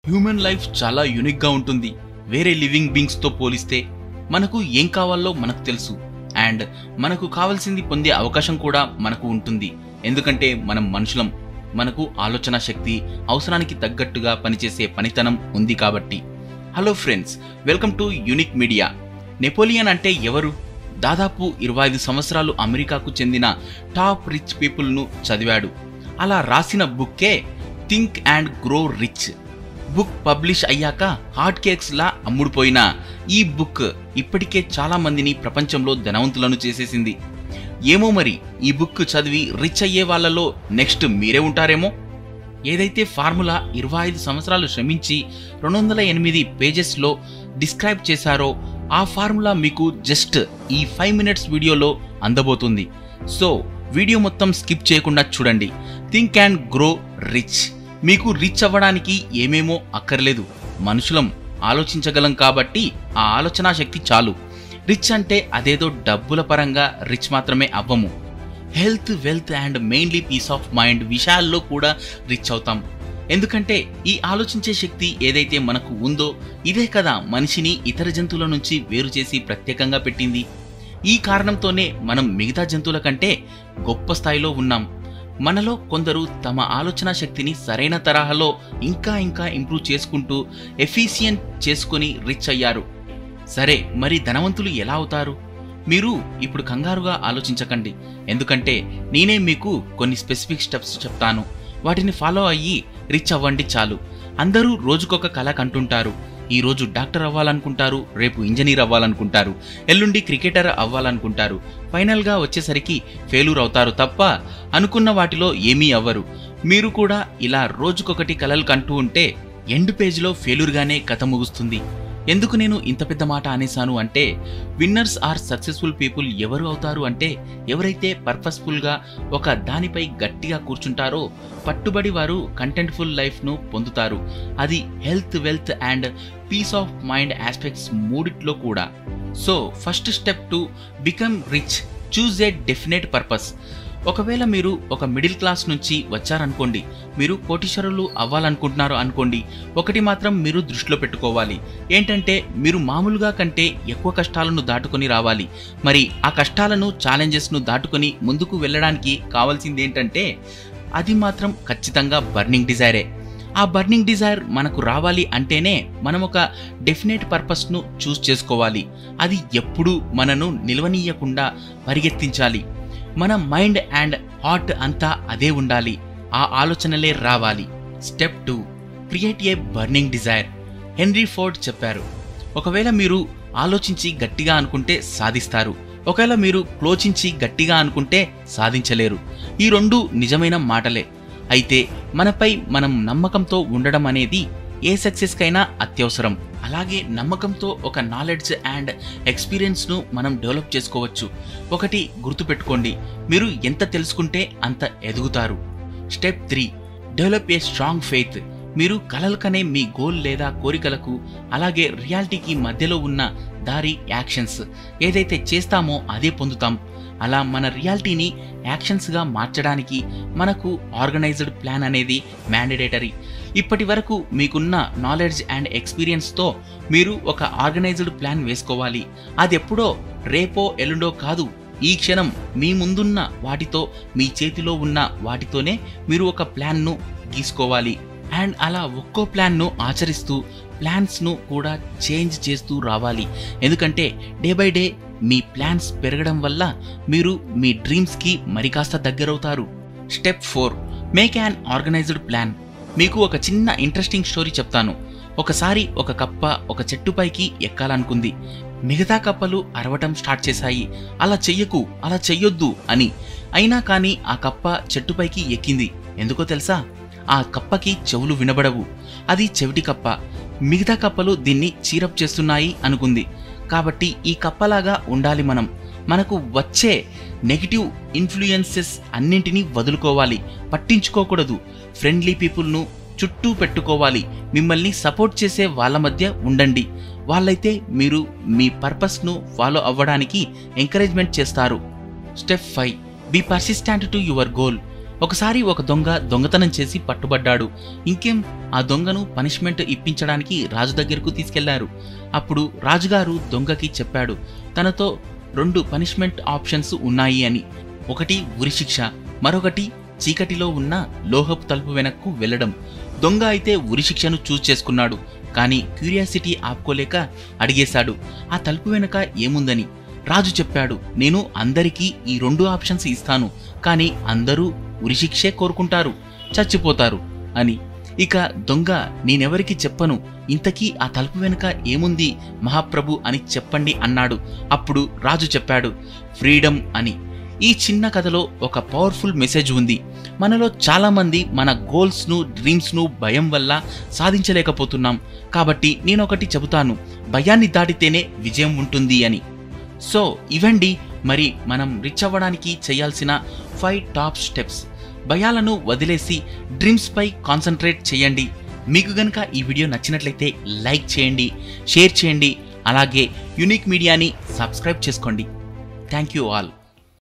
human life చాలా యూనిక్గా ఉంటుంది వేరే లివింగ్ బీయింగ్స్తో పోలిస్తే మనకు ఏం కావాలో మనకు తెలుసు అండ్ మనకు కావాల్సింది పొందే అవకాశం కూడా మనకు ఉంటుంది ఎందుకంటే మనం మనుషులం మనకు ఆలోచన శక్తి అవసరానికి తగ్గట్టుగా పనిచేసే పనితనం ఉంది కాబట్టి hello friends welcome to unique media Napoleon అంటే ఎవరు దాదాపు ఇరవై ఐదు సంవత్సరాలు అమెరికాకు చెందిన టాప్ రిచ్ పీపుల్ను చదివాడు అలా రాసిన బుక్కే think and grow rich book publish అయ్యాక హాట్ కేక్స్ లా అమ్ముడుపోయిన ఈ బుక్ ఇప్పటికే చాలా మందిని ప్రపంచంలో ధనవంతులను చేసేసింది ఏమో మరి ఈ బుక్ చదివి రిచ్ అయ్యే వాళ్ళలో నెక్స్ట్ మీరే ఉంటారేమో ఏదైతే ఫార్ములా ఇరవై ఐదు సంవత్సరాలు శ్రమించి రెండు వందల ఎనిమిది పేజెస్లో డిస్క్రైబ్ చేశారో ఆ ఫార్ములా మీకు జస్ట్ ఈ ఫైవ్ మినిట్స్ వీడియోలో అందబోతుంది సో వీడియో మొత్తం స్కిప్ చేయకుండా చూడండి థింక్ అండ్ గ్రో రిచ్ మీకు రిచ్ అవ్వడానికి ఏమేమో అక్కర్లేదు మనుషులం ఆలోచించగలం కాబట్టి ఆ ఆలోచనా శక్తి చాలు రిచ్ అంటే అదేదో డబ్బుల పరంగా రిచ్ మాత్రమే అవ్వము health wealth and mainly peace of mind విషయాల్లో కూడా రిచ్ అవుతాం ఎందుకంటే ఈ ఆలోచించే శక్తి ఏదైతే మనకు ఉందో ఇదే కదా మనిషిని ఇతర జంతువుల నుంచి వేరు చేసి ప్రత్యేకంగా పెట్టింది ఈ కారణంతోనే మనం మిగతా జంతువుల కంటే గొప్ప స్థాయిలో ఉన్నాం మనలో కొందరు తమ ఆలోచన శక్తిని సరైన తరహాలో ఇంకా ఇంకా ఇంప్రూవ్ చేసుకుంటూ ఎఫిషియంట్ చేసుకొని రిచ్ అయ్యారు సరే మరి ధనవంతులు ఎలా అవుతారు మీరు ఇప్పుడు కంగారుగా ఆలోచించకండి ఎందుకంటే నేనే మీకు కొన్ని స్పెసిఫిక్ స్టెప్స్ చెప్తాను వాటిని ఫాలో అయ్యి రిచ్ అవ్వండి చాలు అందరూ రోజుకొక కళ కంటుంటారు ఈ రోజు డాక్టర్ అవ్వాలనుకుంటారు రేపు ఇంజనీర్ అవ్వాలనుకుంటారు ఎల్లుండి క్రికెటర్ అవ్వాలనుకుంటారు ఫైనల్గా వచ్చేసరికి ఫెయిల్యూర్ అవుతారు తప్ప అనుకున్న వాటిలో ఏమీ అవ్వరు మీరు కూడా ఇలా రోజుకొకటి కలలు కంటూ ఉంటే ఎండ్ పేజ్లో ఫెయిల్యూర్గానే కథ ముగుస్తుంది ఎందుకు నేను ఇంత పెద్ద మాట అనేశాను అంటే విన్నర్స్ ఆర్ సక్సెస్ఫుల్ పీపుల్ ఎవరు అవుతారు అంటే ఎవరైతే పర్పస్ఫుల్గా ఒక దానిపై గట్టిగా కూర్చుంటారో పట్టుబడి వారు కంటెంట్ఫుల్ లైఫ్ను పొందుతారు అది health wealth and peace of mind aspects మూడిట్లో కూడా so first step to become rich choose a definite purpose ఒకవేళ మీరు ఒక మిడిల్ క్లాస్ నుంచి వచ్చారనుకోండి మీరు కోటీశ్వరులు అవ్వాలనుకుంటున్నారు అనుకోండి ఒకటి మాత్రం మీరు దృష్టిలో పెట్టుకోవాలి ఏంటంటే మీరు మామూలుగా కంటే ఎక్కువ కష్టాలను దాటుకొని రావాలి మరి ఆ కష్టాలను ఛాలెంజెస్ను దాటుకొని ముందుకు వెళ్ళడానికి కావాల్సింది ఏంటంటే అది మాత్రం ఖచ్చితంగా బర్నింగ్ డిజైరే ఆ బర్నింగ్ డిజైర్ మనకు రావాలి అంటేనే మనం ఒక డెఫినెట్ పర్పస్ను చూస్ చేసుకోవాలి అది ఎప్పుడూ మనను నిలవనీయకుండా పరిగెత్తించాలి మన మైండ్ అండ్ హార్ట్ అంతా అదే ఉండాలి ఆ ఆలోచనలే రావాలి step two create a burning desire Henry Ford చెప్పారు ఒకవేళ మీరు ఆలోచించి గట్టిగా అనుకుంటే సాధిస్తారు ఒకవేళ మీరు క్లోచించి గట్టిగా అనుకుంటే సాధించలేరు ఈ రెండు నిజమైన మాటలే అయితే మనపై మనం నమ్మకంతో ఉండడం అనేది ఏ సక్సెస్కైనా అత్యవసరం అలాగే నమ్మకంతో ఒక నాలెడ్జ్ అండ్ ఎక్స్పీరియన్స్ను మనం డెవలప్ చేసుకోవచ్చు ఒకటి గుర్తుపెట్టుకోండి మీరు ఎంత తెలుసుకుంటే అంత ఎదుగుతారు step three develop a strong faith మీరు కలలు కనే మీ గోల్ లేదా కోరికలకు అలాగే రియాలిటీకి మధ్యలో ఉన్న దారి యాక్షన్స్ ఏదైతే చేస్తామో అదే పొందుతాం అలా మన రియాలిటీని యాక్షన్స్గా మార్చడానికి మనకు ఆర్గనైజ్డ్ ప్లాన్ అనేది మ్యాండేటరీ ఇప్పటి వరకు మీకున్న నాలెడ్జ్ అండ్ ఎక్స్పీరియన్స్తో మీరు ఒక ఆర్గనైజ్డ్ ప్లాన్ వేసుకోవాలి అది ఎప్పుడో రేపో ఎల్లుండో కాదు ఈ క్షణం మీ ముందున్న వాటితో మీ చేతిలో ఉన్న వాటితోనే మీరు ఒక ప్లాన్ను గీసుకోవాలి అండ్ అలా ఒక్కో ప్లాన్ను ఆచరిస్తూ ప్లాన్స్ను కూడా చేంజ్ చేస్తూ రావాలి ఎందుకంటే డే బై డే మీ ప్లాన్స్ పెరగడం వల్ల మీరు మీ డ్రీమ్స్కి మరి కాస్త దగ్గరవుతారు step four make an organised plan మీకు ఒక చిన్న ఇంట్రెస్టింగ్ స్టోరీ చెప్తాను ఒకసారి ఒక కప్ప ఒక చెట్టుపైకి ఎక్కాలనుకుంది మిగతా కప్పలు అరవటం స్టార్ట్ చేశాయి అలా చెయ్యకు అలా చెయ్యొద్దు అని అయినా కానీ ఆ కప్ప చెట్టుపైకి ఎక్కింది ఎందుకో తెలుసా ఆ కప్పకి చెవులు వినబడవు అది చెవిటి కప్ప మిగతా కప్పలు దీన్ని చీరప్ చేస్తున్నాయి అనుకుంది కాబట్టి ఈ కప్పలాగా ఉండాలి మనం మనకు వచ్చే నెగిటివ్ ఇన్ఫ్లుయెన్సెస్ అన్నింటినీ వదులుకోవాలి పట్టించుకోకూడదు ఫ్రెండ్లీ పీపుల్ను చుట్టూ పెట్టుకోవాలి మిమ్మల్ని సపోర్ట్ చేసే వాళ్ళ మధ్య ఉండండి వాళ్ళైతే మీరు మీ పర్పస్ను ఫాలో అవ్వడానికి ఎంకరేజ్మెంట్ చేస్తారు step five be persistent to your goal ఒకసారి ఒక దొంగ దొంగతనం చేసి పట్టుబడ్డాడు ఇంకేం ఆ దొంగను పనిష్మెంట్ ఇప్పించడానికి రాజు దగ్గరకు తీసుకెళ్లారు అప్పుడు రాజుగారు దొంగకి చెప్పాడు తనతో రెండు పనిష్మెంట్ ఆప్షన్స్ ఉన్నాయి అని ఒకటి ఉరిశిక్ష మరొకటి చీకటిలో ఉన్న లోహపు తలుపు వెనక్కు వెళ్ళడం దొంగ అయితే ఉరిశిక్షను చూస్ చేసుకున్నాడు కానీ క్యూరియాసిటీ ఆపుకోలేక అడిగేశాడు ఆ తలుపు వెనక ఏముందని రాజు చెప్పాడు నేను అందరికీ ఈ రెండు ఆప్షన్స్ ఇస్తాను కానీ అందరూ ఉరిశిక్షే కోరుకుంటారు చచ్చిపోతారు అని ఇక దొంగ నేనెవరికి చెప్పను ఇంతకీ ఆ తలుపు వెనుక ఏముంది మహాప్రభు అని చెప్పండి అన్నాడు అప్పుడు రాజు చెప్పాడు ఫ్రీడమ్ అని ఈ చిన్న కథలో ఒక పవర్ఫుల్ మెసేజ్ ఉంది మనలో చాలా మంది మన గోల్స్ను డ్రీమ్స్ను భయం వల్ల సాధించలేకపోతున్నాం కాబట్టి నేను ఒకటి చెబుతాను భయాన్ని దాటితేనే విజయం ఉంటుంది అని సో ఇవండి మరి మనం రిచ్ అవ్వడానికి చేయాల్సిన ఫైవ్ టాప్ స్టెప్స్ భయాలను వదిలేసి డ్రీమ్స్పై కాన్సన్ట్రేట్ చేయండి మీకు గనుక ఈ వీడియో నచ్చినట్లయితే లైక్ చేయండి షేర్ చేయండి అలాగే యునిక్ మీడియాని సబ్స్క్రైబ్ చేసుకోండి థ్యాంక్ యూ ఆల్